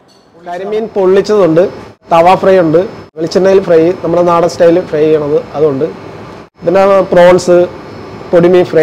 കരിമീൻ പൊള്ളിച്ചതുണ്ട് തവ ഫ്രൈ ഉണ്ട് വെളിച്ചെണ്ണയിൽ ഫ്രൈ നമ്മുടെ നാടൻ സ്റ്റൈലിൽ ഫ്രൈ ചെയ്യണത് അതുണ്ട് പിന്നെ പ്രോൺസ് പൊടിമീൻ ഫ്രൈ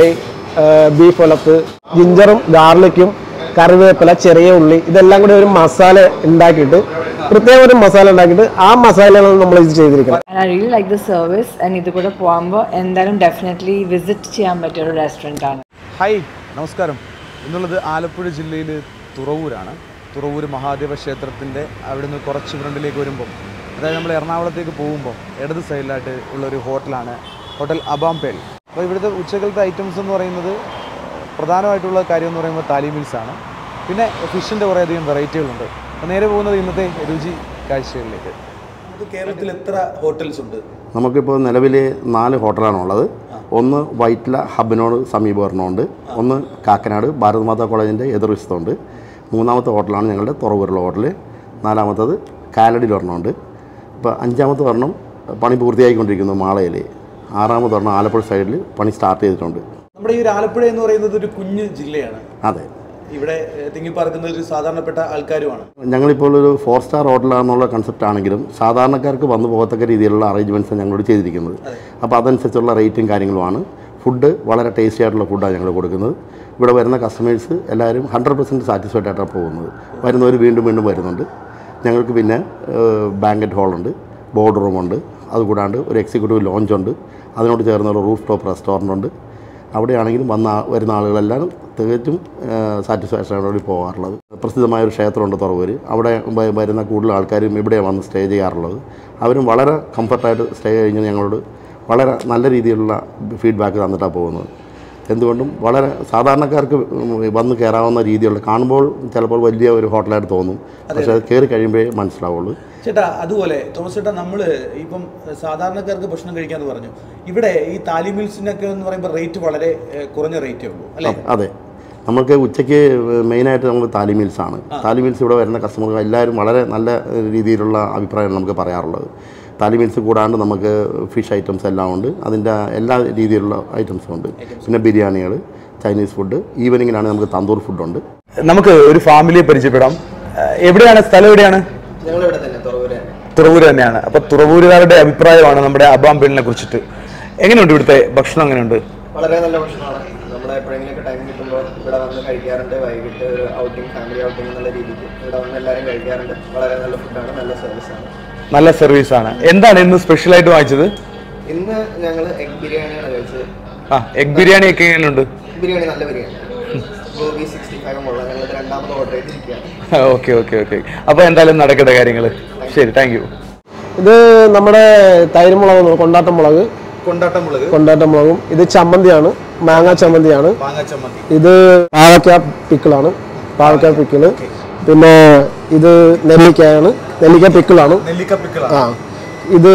ബീഫ് ഒലത്ത് ജിഞ്ചറും ഗാർലിക്കും കറിവേപ്പില ചെറിയ ഉള്ളി ഇതെല്ലാം കൂടി ഒരു മസാല ഉണ്ടാക്കിയിട്ട് പ്രത്യേക ഒരു മസാല ഉണ്ടാക്കിയിട്ട് ആ മസാലയാണ് നമ്മൾ ഇത് ചെയ്തിരിക്കുന്നത് and I really like the service and ഇത് കൂടെ പോകുമ്പോൾ എന്തായാലും ഡെഫിനറ്റ്ലി വിസിറ്റ് ചെയ്യാൻ പറ്റിയ ഒരു റെസ്റ്റോറൻ്റ് ആണ് ഹായ് നമസ്കാരം ഇന്നുള്ളത് ആലപ്പുഴ ജില്ലയിൽ തുറവൂരാണ് തുറവൂർ മഹാദേവ ക്ഷേത്രത്തിൻ്റെ അവിടുന്ന് കുറച്ച് ഫ്രണ്ടിലേക്ക് വരുമ്പം അതായത് നമ്മൾ എറണാകുളത്തേക്ക് പോകുമ്പോൾ ഇടത് സൈഡിലായിട്ട് ഉള്ളൊരു ഹോട്ടലാണ് ഹോട്ടൽ അബാംപേൾ അപ്പോൾ ഇവിടുത്തെ ഉച്ചക്കലത്തെ ഐറ്റംസ് എന്ന് പറയുന്നത് പ്രധാനമായിട്ടുള്ള കാര്യം എന്ന് പറയുമ്പോൾ താലി മീൽസ് ആണ് പിന്നെ ഫിഷിൻ്റെ കുറേയധികം വെറൈറ്റികളുണ്ട് അപ്പോൾ നേരെ പോകുന്നത് ഇന്നത്തെ രുചി കാഴ്ചകളിലേക്ക് കേരളത്തിൽ എത്ര ഹോട്ടൽസ് ഉണ്ട് നമുക്കിപ്പോൾ നിലവിൽ നാല് ഹോട്ടലാണ് ഉള്ളത് ഒന്ന് വൈറ്റ്ല ഹബിനോട് സമീപകരണമുണ്ട് ഒന്ന് കാക്കനാട് ഭാരതമാതാ കോളേജിൻ്റെ എതിർവശത്തുണ്ട് മൂന്നാമത്തെ ഹോട്ടലാണ് ഞങ്ങളുടെ തുറവൂരുള്ള ഹോട്ടൽ നാലാമത്തത് കാലടിയിൽ ഒരെണ്ണമുണ്ട് ഇപ്പോൾ അഞ്ചാമത്തെ ഒരെണ്ണം പണി പൂർത്തിയായിക്കൊണ്ടിരിക്കുന്നു മാളയിൽ ആറാമത്തെ ഒരെണ്ണം ആലപ്പുഴ സൈഡിൽ പണി സ്റ്റാർട്ട് ചെയ്തിട്ടുണ്ട് നമ്മുടെ ഈ ഒരു ആലപ്പുഴ എന്ന് പറയുന്നത് ഒരു കുഞ്ഞ് ജില്ലയാണ് അതെ ഇവിടെ ഏഹ്, തിങ്ങിപ്പാർക്കുന്ന ഒരു സാധാരണപ്പെട്ട ആൾക്കാരുമാണ് ഞങ്ങളിപ്പോൾ ഒരു ഫോർ സ്റ്റാർ ഹോട്ടലാണെന്നുള്ള കൺസെപ്റ്റ് ആണെങ്കിലും സാധാരണക്കാർക്ക് വന്നു പോകത്തക്ക രീതിയിലുള്ള അറേഞ്ച്മെൻറ്റ്സ് ഞങ്ങളോട് ചെയ്തിരിക്കുന്നത് അപ്പോൾ അതനുസരിച്ചുള്ള റേറ്റും കാര്യങ്ങളുമാണ് ഫുഡ് വളരെ ടേസ്റ്റി ആയിട്ടുള്ള ഫുഡാണ് ഞങ്ങൾ കൊടുക്കുന്നത് ഇവിടെ വരുന്ന കസ്റ്റമേഴ്സ് എല്ലാവരും ഹൺഡ്രഡ് പെർസെൻറ്റ് സാറ്റിസ്ഫൈഡ് ആയിട്ടാണ് പോകുന്നത് വരുന്നവർ വീണ്ടും വീണ്ടും വരുന്നുണ്ട് ഞങ്ങൾക്ക് പിന്നെ ബാങ്കറ്റ് ഹാളുണ്ട് ബോർഡ് റൂമുണ്ട് അതുകൂടാണ്ട് ഒരു എക്സിക്യൂട്ടീവ് ലോഞ്ച് ഉണ്ട് അതിനോട് ചേർന്നുള്ള റൂഫ് ടോപ്പ് റെസ്റ്റോറൻ്റ് ഉണ്ട് അവിടെയാണെങ്കിലും വന്ന ആ- വരുന്ന ആളുകളെല്ലാം തികച്ചും സാറ്റിസ്ഫാക്ഷനോടുകൂടി പോകാറുള്ളത് പ്രസിദ്ധമായ ഒരു ക്ഷേത്രമുണ്ട് തുറവൂർ അവിടെ വ- വരുന്ന കൂടുതൽ ആൾക്കാരും ഇവിടെ വന്ന് സ്റ്റേ ചെയ്യാറുള്ളത് അവരും വളരെ കംഫർട്ടായിട്ട് സ്റ്റേ കഴിഞ്ഞ് ഞങ്ങളോട് വളരെ നല്ല രീതിയിലുള്ള ഫീഡ്ബാക്ക് തന്നിട്ടാണ് പോകുന്നത് എന്തുകൊണ്ടും വളരെ സാധാരണക്കാർക്ക് വന്ന് കയറാവുന്ന രീതിയിലുള്ള കാണുമ്പോൾ ചിലപ്പോൾ വലിയ ഒരു ഹോട്ടലായിട്ട് തോന്നും പക്ഷേ അത് കയറി കഴിയുമ്പോഴേ മനസ്സിലാവുള്ളൂ ചേട്ടാ അതുപോലെ തോമസ് ചേട്ടാ നമ്മൾ ഇപ്പം സാധാരണക്കാർക്ക് ഭക്ഷണം കഴിക്കാന്ന് പറഞ്ഞു ഇവിടെ ഈ താലി മീൽസിനൊക്കെ എന്ന് പറയുമ്പോൾ റേറ്റ് വളരെ ഏഹ്, കുറഞ്ഞ റേറ്റേ ഉള്ളൂ അല്ലേ അതെ നമുക്ക് ഉച്ചയ്ക്ക് മെയിനായിട്ട് നമ്മൾ താലി മീൽസ് ആണ് താലി മീൽസ് ഇവിടെ വരുന്ന കസ്റ്റമർ എല്ലാവരും വളരെ നല്ല രീതിയിലുള്ള അഭിപ്രായമാണ് നമുക്ക് പറയാറുള്ളത് താലി മീൽസ് കൂടാണ്ട് നമുക്ക് ഫിഷ് ഐറ്റംസ് എല്ലാം ഉണ്ട് അതിൻ്റെ എല്ലാ രീതിയിലുള്ള ഐറ്റംസും ഉണ്ട് പിന്നെ ബിരിയാണികൾ ചൈനീസ് ഫുഡ് ഈവനിങ്ങിനാണ് നമുക്ക് തന്തൂർ ഫുഡുണ്ട് നമുക്ക് ഒരു ഫാമിലിയെ പരിചയപ്പെടാം ഏഹ്, എവിടെയാണ് സ്ഥലം എവിടെയാണ് ഞങ്ങളിവിടെ തന്നെ തുറവൂര് തുറവൂർ തന്നെയാണ് അപ്പൊ തുറവൂരുകാരുടെ അഭിപ്രായമാണ് നമ്മുടെ അബാംബേലിനെ കുറിച്ചിട്ട് എങ്ങനെയുണ്ട് ഇവിടുത്തെ ഭക്ഷണം എങ്ങനെയുണ്ട് വളരെ നല്ല ഭക്ഷണമാണ് നമ്മൾ എപ്പോഴെങ്കിലുമൊക്കെ ടൈം കിട്ടുമ്പോൾ ഇവിടെ വന്ന് കഴിക്കാറുണ്ട് വൈകിട്ട് ഒരു ഔട്ടിങ് ഫാമിലി ഔട്ടിങ് എന്നുള്ള രീതിക്ക് ഇവിടെ വന്ന് എല്ലാവരും കഴിക്കാറുണ്ട് വളരെ നല്ല ഫുഡാണ് നല്ല സർവീസാണ് നല്ല സർവീസ് ആണ് എന്താണ് ഇന്ന് സ്പെഷ്യൽ ആയിട്ട് വാങ്ങിച്ചത് ഇന്ന് ഞങ്ങൾ എഗ് ബിരിയാണിയാണ് കഴിച്ചത് ആ എഗ് ബിരിയാണി ഒക്കെ എങ്ങനെയുണ്ട് ബിരിയാണി നല്ല ബിരിയാണി ഗോബി സിക്സ്റ്റി ഫൈവ് ഉള്ള ഞങ്ങൾ രണ്ടാമത് ഓർഡർ ചെയ്തിരിക്കുകയാണ് ഓക്കെ ഓക്കെ ഓക്കെ അപ്പൊ എന്തായാലും നടക്കട്ടെ കാര്യങ്ങൾ ശരി താങ്ക് യു ഇത് നമ്മുടെ തൈരുമുളക് കൊണ്ടാട്ട മുളക് കൊണ്ടാട്ടമുളക് കൊണ്ടാട്ട മുളകും ഇത് ചമ്മന്തിയാണ് മാങ്ങ ചമ്മന്തിയാണ് മാങ്ങാച്ചമ്മന്തി ഇത് പാവയ്ക്ക പിക്കിളാണ് പാവയ്ക്ക പിക്കിള് പിന്നെ ഇത് നെല്ലിക്കയാണ് നെല്ലിക്ക പിക്കിളാണ് നെല്ലിക്ക പിക്കിള ആ ഇത്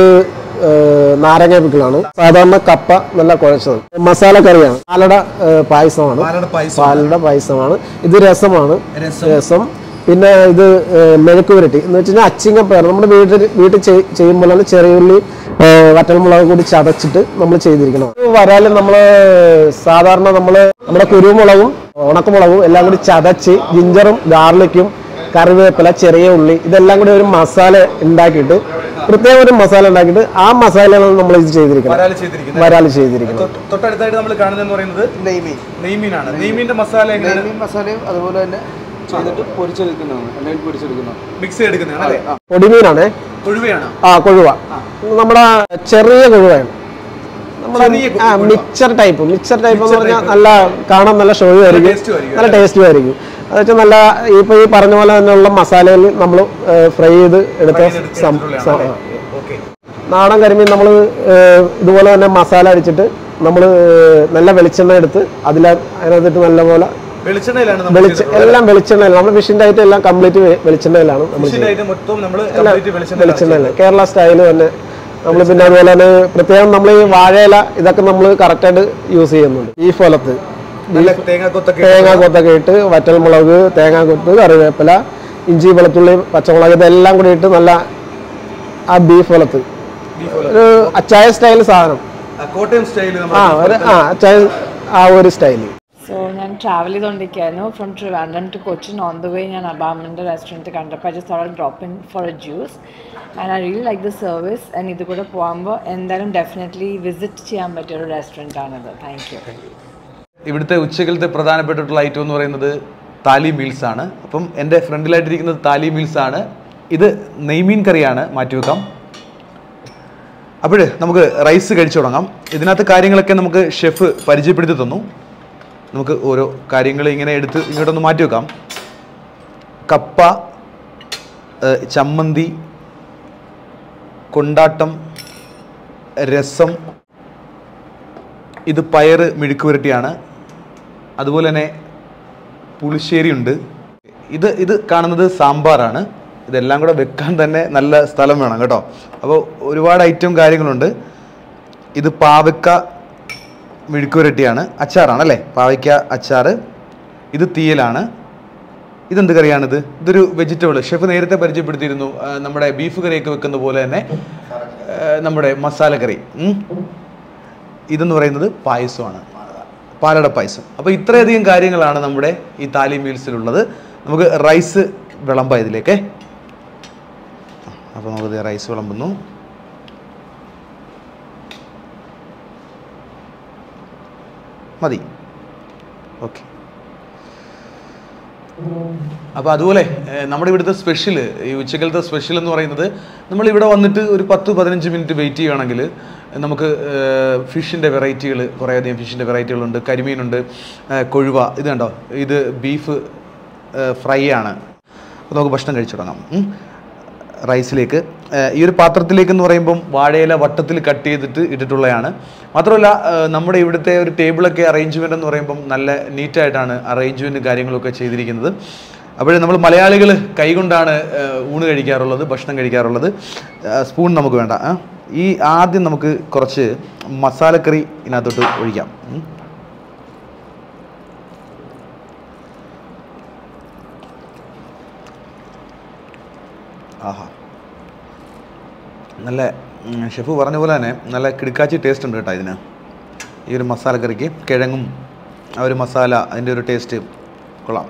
ഏഹ്, നാരങ്ങ പിക്കിളാണ് സാധാരണ കപ്പ നല്ല കുഴച്ചത് മസാല കറിയാണ് പാലട ഏഹ്, പായസമാണ് പാലട പായസം. പാലട പായസമാണ് ഇത് രസമാണ് രസം. രസം പിന്നെ ഇത് ഏഹ്, മെഴുക്ക് പുരട്ടി എന്ന് വെച്ച് കഴിഞ്ഞാൽ അച്ചിങ്ങപ്പയർ നമ്മുടെ വീട്ടിൽ വീട്ടിൽ ചെയ്- ചെയ്യുമ്പോഴാണ് ചെറിയ ഉള്ളി ഏഹ്, വറ്റൽമുളക് കൂടി ചതച്ചിട്ട് നമ്മൾ ചെയ്തിരിക്കണം വരാല് നമ്മൾ സാധാരണ നമ്മൾ നമ്മുടെ കുരുമുളകും ഉണക്കമുളകും എല്ലാം കൂടി ചതച്ച് ജിഞ്ചറും ഗാർലിക്കും കറിവേപ്പില ചെറിയ ഉള്ളി ഇതെല്ലാം കൂടി ഒരു മസാല ഉണ്ടാക്കിയിട്ട് പ്രത്യേക ഒരു മസാല ഉണ്ടാക്കിയിട്ട് ആ മസാലയാണ് നമ്മൾ ഇത് ചെയ്തിരിക്കുന്നത് വരാല് ചെയ്തിരിക്കുന്നത് വരാല് ചെയ്തിരിക്കുന്നത് തൊട്ട്- തൊട്ടടുത്തായിട്ട് നമ്മൾ കാണുന്നതെന്ന് പറയുന്നത് നെയ്മീൻ നെയ്മീനാണ് നെയ്മീന്റെ മസാല എങ്ങനെയാണ് നെയ്മീൻ മസാലയും അതുപോലെ തന്നെ ചെയ്തിട്ട് പൊരിച്ചെടുക്കുന്നതാണ് എണ്ണയിൽ പൊരിച്ചെടുക്കുന്നതാണ് മിക്സ് ചെയ്തെടുക്കുന്നതാണ് അല്ലേ പൊടിമീനാണേ കൊഴുവയാണ് ആ കൊഴുവ നമ്മുടെ ചെറിയ കൊഴുവയാണ് നമ്മുടെ ചെറിയ കൊ- ആ മിക്സർ ടൈപ്പ് മിക്സർ ടൈപ്പ് എന്ന് പറഞ്ഞാൽ നല്ല കാണാൻ നല്ല ഷോ ആയിരിക്കും taste ആയിരിക്കും, നല്ല ടേസ്റ്റും ആയിരിക്കും അത് വെച്ചാൽ നല്ല ഇപ്പൊ ഈ പറഞ്ഞ പോലെ തന്നെയുള്ള മസാലയിൽ നമ്മൾ ഫ്രൈ ചെയ്ത് എടുത്ത സം- സം- ആ. ഓക്കെ നാടൻ കരിമീൻ നമ്മൾ ഇതുപോലെ തന്നെ മസാല അടിച്ചിട്ട് നമ്മൾ നല്ല വെളിച്ചെണ്ണ എടുത്ത് അതിൽ അതിനകത്തിട്ട് നല്ലപോലെ വെളിച്ചെണ്ണയിലാണ് നമ്മൾ വെളിച്ച എല്ലാം വെളിച്ചെണ്ണയിൽ നമ്മൾ ഫിഷിൻ്റെ ഐറ്റം എല്ലാം കംപ്ലീറ്റ് വെളിച്ചെണ്ണയിലാണ് നമ്മൾ ഫിഷിന്റെ item മൊത്തം നമ്മൾ എല്ലാം കംപ്ലീറ്റ് വെളിച്ചെണ്ണയിലാണ് വെളിച്ചെണ്ണയില് കേരള സ്റ്റൈല് തന്നെ നമ്മൾ പിന്നെ അതുപോലെ തന്നെ പ്രത്യേകം നമ്മൾ ഈ വാഴയില ഇതൊക്കെ നമ്മൾ കറക്റ്റായിട്ട് യൂസ് ചെയ്യുന്നുണ്ട് ബീഫ് ഒലത്ത് നല്ല തേങ്ങാക്കൊത്തൊക്കെ തേങ്ങാ കൊത്തൊക്കെ ഇട്ട് വറ്റൽമുളക് തേങ്ങാ കൊത്ത് കറിവേപ്പില ഇഞ്ചി വെളുത്തുള്ളി പച്ചമുളക് ഇതെല്ലാം കൂടി ഇട്ട് നല്ല ആ ബീഫ് ഒലത്ത് ഒരു അച്ചായ സ്റ്റൈൽ സാധനം ആ, കോട്ടയം സ്റ്റൈൽ ആ ഒരു ആ അച്ചായ ആ ഒരു സ്റ്റൈല് സോ സോ ഞാൻ ട്രാവൽ ചെയ്തുകൊണ്ടിരിക്കുകയായിരുന്നു from Trivandrum to Cochin on the way ഞാൻ അബാമിൻ്റെ റെസ്റ്റോറൻറ്റ് കണ്ടപ്പോൾ I just all drop in for a juice and I really like the service and ഇത് കൂടെ പോകുമ്പോൾ എന്തായാലും ഡെഫിനറ്റ്ലി വിസിറ്റ് ചെയ്യാൻ പറ്റിയ ഒരു റെസ്റ്റോറൻ്റ് ആണിത് താങ്ക് യു ഇവിടുത്തെ ഉച്ചകലത്തെ പ്രധാനപ്പെട്ടിട്ടുള്ള ഐറ്റം എന്ന് പറയുന്നത് താലി മീൽസ് ആണ് അപ്പം എൻ്റെ ഫ്രണ്ടിലായിട്ടിരിക്കുന്നത് താലി മീൽസ് ആണ് ഇത് നെയ്മീൻ കറിയാണ് മാറ്റിവെക്കാം അപ്പോൾ നമുക്ക് റൈസ് കഴിച്ചു തുടങ്ങാം ഇതിനകത്ത് കാര്യങ്ങളൊക്കെ നമുക്ക് ഷെഫ് പരിചയപ്പെടുത്തി തന്നു നമുക്ക് ഓരോ കാര്യങ്ങൾ ഇങ്ങനെ എടുത്ത് ഇങ്ങോട്ടൊന്ന് മാറ്റി വെക്കാം കപ്പ ഏഹ്, ചമ്മന്തി കൊണ്ടാട്ടം രസം ഇത് പയറ് മെഴുക്ക് പുരട്ടിയാണ് അതുപോലെ തന്നെ പുളിശ്ശേരി ഉണ്ട് ഇത് ഇത് കാണുന്നത് സാമ്പാറാണ് ഇതെല്ലാം കൂടെ വെക്കാൻ തന്നെ നല്ല സ്ഥലം വേണം കേട്ടോ അപ്പോൾ ഒരുപാട് ഐറ്റം കാര്യങ്ങളുണ്ട് ഇത് പാവക്ക മെഴുക്ക് പുരട്ടിയാണ് അച്ചാറാണ് അല്ലേ പാവയ്ക്ക അച്ചാറ് ഇത് തീയലാണ് ഇതെന്ത് കറിയാണിത് ഇതൊരു വെജിറ്റബിൾ ഷെഫ് നേരത്തെ പരിചയപ്പെടുത്തിയിരുന്നു ആ, നമ്മുടെ ബീഫ് കറിയൊക്കെ വെക്കുന്ന പോലെ തന്നെ ആ, നമ്മുടെ മസാല കറി ഉം. ഇതെന്ന് പറയുന്നത് പായസമാണ് പാലട പായസം അപ്പോൾ ഇത്രയധികം കാര്യങ്ങളാണ് നമ്മുടെ ഈ താലി മീൽസിലുള്ളത് നമുക്ക് റൈസ് വിളമ്പാം ഇതിലേക്ക് അപ്പോൾ നമുക്ക് റൈസ് വിളമ്പുന്നു മതി ഓക്കെ അപ്പോൾ അതുപോലെ ഏഹ്, നമ്മുടെ ഇവിടുത്തെ സ്പെഷ്യൽ ഈ ഉച്ചക്കലത്തെ സ്പെഷ്യൽ എന്ന് പറയുന്നത് നമ്മൾ ഇവിടെ വന്നിട്ട് ഒരു പത്ത് പതിനഞ്ച് മിനിറ്റ് വെയിറ്റ് ചെയ്യുകയാണെങ്കിൽ നമുക്ക് ഫിഷിൻ്റെ വെറൈറ്റികൾ കുറേയധികം ഫിഷിൻ്റെ വെറൈറ്റികളുണ്ട് കരിമീനുണ്ട് ഏഹ്, കൊഴുവ ഇത് കണ്ടോ ഇത് ബീഫ് ഫ്രൈ ആണ് അപ്പോൾ നമുക്ക് ഭക്ഷണം കഴിച്ചു തുടങ്ങാം ഉം. റൈസിലേക്ക് ഏഹ്, ഈ ഒരു പാത്രത്തിലേക്ക് എന്ന് പറയുമ്പം വാഴയില വട്ടത്തിൽ കട്ട് ചെയ്തിട്ട് ഇട്ടിട്ടുള്ളതാണ് മാത്രമല്ല ഏഹ്, നമ്മുടെ ഇവിടുത്തെ ഒരു ടേബിളൊക്കെ അറേഞ്ച്മെൻ്റ് എന്ന് പറയുമ്പം നല്ല നീറ്റായിട്ടാണ് അറേഞ്ച്മെൻറ്റ് കാര്യങ്ങളൊക്കെ ചെയ്തിരിക്കുന്നത് അപ്പോൾ നമ്മൾ മലയാളികൾ കൈകൊണ്ടാണ് ഏഹ്, ഊണ് കഴിക്കാറുള്ളത് ഭക്ഷണം കഴിക്കാറുള്ളത് ഏഹ്, സ്പൂൺ നമുക്ക് വേണ്ട ആ. ഈ ആദ്യം നമുക്ക് കുറച്ച് മസാലക്കറി ഇതിനകത്തോട്ട് ഒഴിക്കാം ഉം. ആഹാ നല്ല ഉം, ഷെഫ് പറഞ്ഞ പോലെ തന്നെ നല്ല കിടുക്കാച്ചി ടേസ്റ്റ് ഉണ്ട് കേട്ടോ ഇതിന് ഈ ഒരു മസാലക്കറിക്ക് കിഴങ്ങും ആ ഒരു മസാല അതിൻ്റെ ഒരു ടേസ്റ്റ് കൊള്ളാം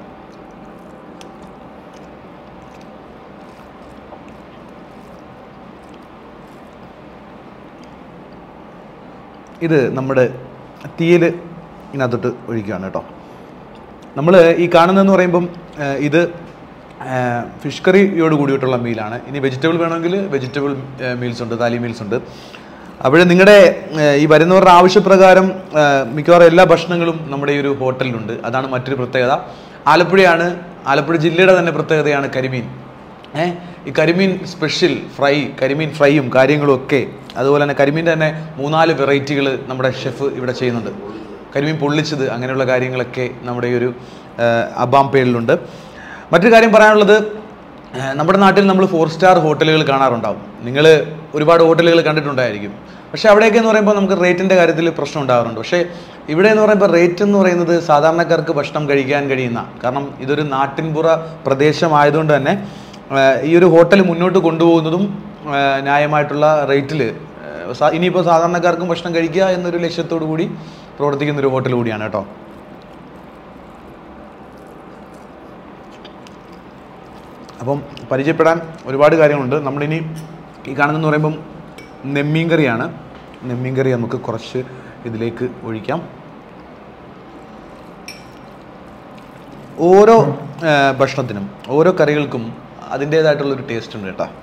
ഇത് നമ്മുടെ തീയൽ ഇതിനകത്തോട്ട് ഒഴിക്കുകയാണ് കേട്ടോ നമ്മൾ ഈ കാണുന്നതെന്ന് പറയുമ്പം ആ, ഇത് ഫിഷ് കറിയോട് കൂടിയിട്ടുള്ള മീലാണ് ഇനി വെജിറ്റബിൾ വേണമെങ്കിൽ വെജിറ്റബിൾ മീൽസ് ഉണ്ട് താലി മീൽസ് ഉണ്ട് അപ്പോൾ നിങ്ങളുടെ ഈ വരുന്നവരുടെ ആവശ്യപ്രകാരം ആ, മിക്കവാറും എല്ലാ ഭക്ഷണങ്ങളും നമ്മുടെ ഈ ഒരു ഹോട്ടലിലുണ്ട് അതാണ് മറ്റൊരു പ്രത്യേകത ആലപ്പുഴയാണ് ആലപ്പുഴ ജില്ലയുടെ തന്നെ പ്രത്യേകതയാണ് കരിമീൻ ഏ ഈ കരിമീൻ സ്പെഷ്യൽ ഫ്രൈ കരിമീൻ ഫ്രൈയും കാര്യങ്ങളും ഒക്കെ അതുപോലെ തന്നെ കരിമീൻ്റെ തന്നെ മൂന്നാല് വെറൈറ്റികൾ നമ്മുടെ ഷെഫ് ഇവിടെ ചെയ്യുന്നുണ്ട് കരിമീൻ പൊള്ളിച്ചത് അങ്ങനെയുള്ള കാര്യങ്ങളൊക്കെ നമ്മുടെ ഈ ഒരു ആ, അബാം പേളിലുണ്ട് മറ്റൊരു കാര്യം പറയാനുള്ളത് ആ, നമ്മുടെ നാട്ടിൽ നമ്മൾ ഫോർ സ്റ്റാർ ഹോട്ടലുകൾ കാണാറുണ്ടാവും നിങ്ങൾ ഒരുപാട് ഹോട്ടലുകൾ കണ്ടിട്ടുണ്ടായിരിക്കും പക്ഷേ അവിടെയൊക്കെ എന്ന് പറയുമ്പോൾ നമുക്ക് റേറ്റിൻ്റെ കാര്യത്തിൽ പ്രശ്നം ഉണ്ടാകാറുണ്ട് പക്ഷേ ഇവിടെ എന്ന് പറയുമ്പോൾ റേറ്റ് എന്ന് പറയുന്നത് സാധാരണക്കാർക്ക് ഭക്ഷണം കഴിക്കാൻ കഴിയുന്ന കാരണം ഇതൊരു നാട്ടിൻപുറ പ്രദേശമായതുകൊണ്ട് തന്നെ ആ, ഈ ഒരു ഹോട്ടൽ മുന്നോട്ട് കൊണ്ടുപോകുന്നതും ആ, ന്യായമായിട്ടുള്ള റേറ്റിൽ ഇനിയിപ്പോൾ സാധാരണക്കാർക്കും ഭക്ഷണം കഴിക്കുക എന്നൊരു ലക്ഷ്യത്തോടു കൂടി പ്രവർത്തിക്കുന്ന ഒരു ഹോട്ടൽ കൂടിയാണ് കേട്ടോ അപ്പം പരിചയപ്പെടാൻ ഒരുപാട് കാര്യങ്ങളുണ്ട് നമ്മളിനി ഈ കാണുന്നതെന്ന് പറയുമ്പം നെമ്മീൻ കറിയാണ് നെമ്മീൻ കറി നമുക്ക് കുറച്ച് ഇതിലേക്ക് ഒഴിക്കാം ഓരോ ആ, ഭക്ഷണത്തിനും ഓരോ കറികൾക്കും അതിൻ്റേതായിട്ടുള്ളൊരു ടേസ്റ്റ് ഉണ്ട് കേട്ടോ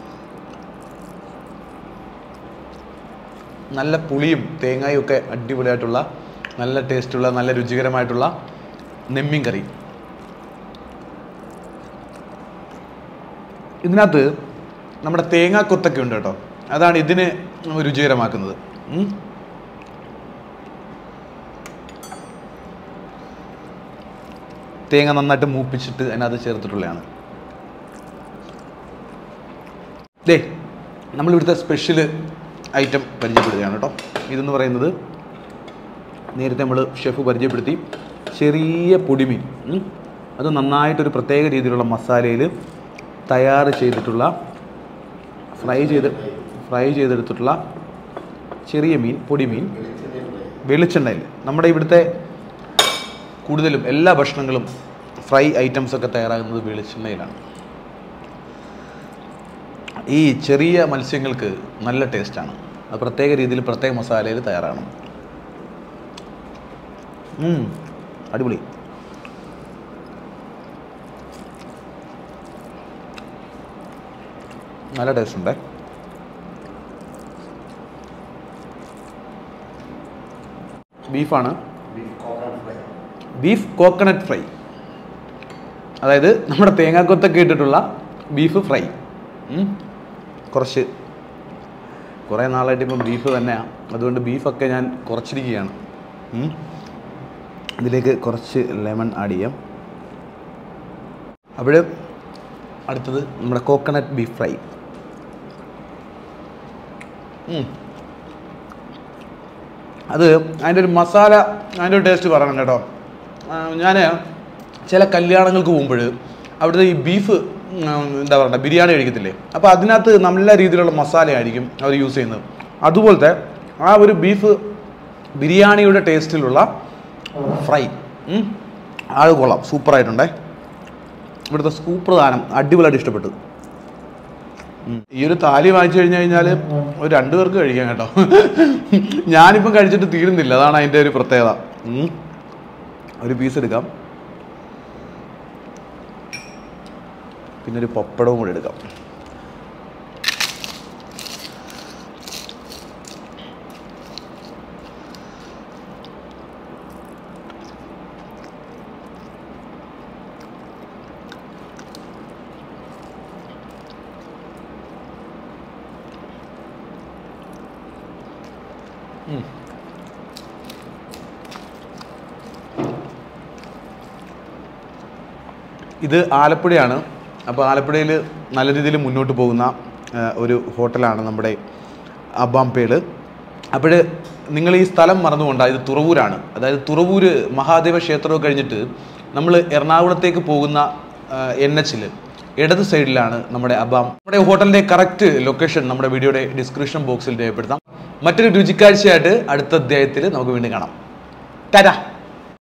നല്ല പുളിയും തേങ്ങയും ഒക്കെ അടിപൊളിയായിട്ടുള്ള നല്ല ടേസ്റ്റുള്ള നല്ല രുചികരമായിട്ടുള്ള നെമ്മീൻ കറി ഇതിനകത്ത് നമ്മുടെ തേങ്ങാക്കൊത്തൊക്കെ ഉണ്ട് കേട്ടോ അതാണ് ഇതിന് രുചികരമാക്കുന്നത് ഉം. തേങ്ങ നന്നായിട്ട് മൂപ്പിച്ചിട്ട് അതിനകത്ത് ചേർത്തിട്ടുള്ളതാണ് ദേ നമ്മളിവിടുത്തെ സ്പെഷ്യൽ ഐറ്റം പരിചയപ്പെടുകയാണ് കേട്ടോ ഇതെന്ന് പറയുന്നത് നേരത്തെ നമ്മൾ ഷെഫ് പരിചയപ്പെടുത്തി ചെറിയ പൊടിമീൻ ഉം. അത് നന്നായിട്ടൊരു പ്രത്യേക രീതിയിലുള്ള മസാലയിൽ തയ്യാർ ചെയ്തിട്ടുള്ള ഫ്രൈ ചെയ്ത് ഫ്രൈ ചെയ്തെടുത്തിട്ടുള്ള ചെറിയ മീൻ പൊടിമീൻ വെളിച്ചെണ്ണയിൽ നമ്മുടെ ഇവിടുത്തെ കൂടുതലും എല്ലാ ഭക്ഷണങ്ങളും ഫ്രൈ ഐറ്റംസ് ഒക്കെ തയ്യാറാകുന്നത് വെളിച്ചെണ്ണയിലാണ് ഈ ചെറിയ മത്സ്യങ്ങൾക്ക് നല്ല ടേസ്റ്റാണ് അത് പ്രത്യേക രീതിയിൽ പ്രത്യേക മസാലയിൽ തയ്യാറാണ് ഉം, അടിപൊളി നല്ല ടേസ്റ്റ് ഉണ്ടേ ബീഫാണ് ബീഫ് കോക്കനട്ട് ഫ്രൈ അതായത് നമ്മുടെ തേങ്ങാക്കൊത്തൊക്കെ ഇട്ടിട്ടുള്ള ബീഫ് ഫ്രൈ ഉം. കുറച്ച് കുറേ നാളായിട്ട് ഇപ്പം ബീഫ് തന്നെയാണ് അതുകൊണ്ട് ബീഫൊക്കെ ഞാൻ കുറച്ചിരിക്കുകയാണ് ഉം. ഇതിലേക്ക് കുറച്ച് ലെമൺ ആഡ് ചെയ്യാം അപ്പോൾ അടുത്തത് നമ്മുടെ കോക്കനട്ട് ബീഫ് ഫ്രൈ ഉം. അത് അതിൻ്റെ ഒരു മസാല അതിൻ്റെ ഒരു ടേസ്റ്റ് പറയണം കേട്ടോ ഞാൻ ചില കല്യാണങ്ങൾക്ക് പോകുമ്പോൾ അവിടുത്തെ ഈ ബീഫ് ഉം, എന്താ പറയുക ബിരിയാണി കഴിക്കത്തില്ലേ അപ്പോൾ അതിനകത്ത് നല്ല രീതിയിലുള്ള മസാലയായിരിക്കും അവർ യൂസ് ചെയ്യുന്നത് അതുപോലത്തെ ആ ഒരു ബീഫ് ബിരിയാണിയുടെ ടേസ്റ്റിലുള്ള ഫ്രൈ ഉം, അത് കൊള്ളാം സൂപ്പറായിട്ടുണ്ടേ ഇവിടുത്തെ സൂപ്പർ ദാനം അടിപൊളിയായിട്ട് ഇഷ്ടപ്പെട്ടു ഉം. ഈ ഒരു താലി വാങ്ങിച്ചു കഴിഞ്ഞു കഴിഞ്ഞാൽ ഒരു രണ്ടു പേർക്ക് കഴിക്കാം കേട്ടോ ഞാനിപ്പം കഴിച്ചിട്ട് തീരുന്നില്ല അതാണ് അതിൻ്റെ ഒരു പ്രത്യേകത ഉം. ഒരു പീസ് എടുക്കാം പിന്നെ ഒരു പപ്പടവും കൂടി എടുക്കാം ഇത് ആലപ്പുഴയാണ് അപ്പോൾ ആലപ്പുഴയിൽ നല്ല രീതിയിൽ മുന്നോട്ട് പോകുന്ന ആ, ഒരു ഹോട്ടലാണ് നമ്മുടെ അബാംപേട് അപ്പോൾ നിങ്ങൾ ഈ സ്ഥലം മറന്നുകൊണ്ടാ ഇത് തുറവൂരാണ് അതായത് തുറവൂര് മഹാദേവ ക്ഷേത്രമൊക്കെ കഴിഞ്ഞിട്ട് നമ്മൾ എറണാകുളത്തേക്ക് പോകുന്ന എൻ എച്ചിൽ ഇടത് സൈഡിലാണ് നമ്മുടെ അബാം നമ്മുടെ ഹോട്ടലിൻ്റെ കറക്റ്റ് ലൊക്കേഷൻ നമ്മുടെ വീഡിയോയുടെ ഡിസ്ക്രിപ്ഷൻ ബോക്സിൽ രേഖപ്പെടുത്താം മറ്റൊരു രുചിക്കാഴ്ചയായിട്ട് അടുത്ത അധ്യായത്തിൽ നമുക്ക് വീണ്ടും കാണാം ടാറ്റാ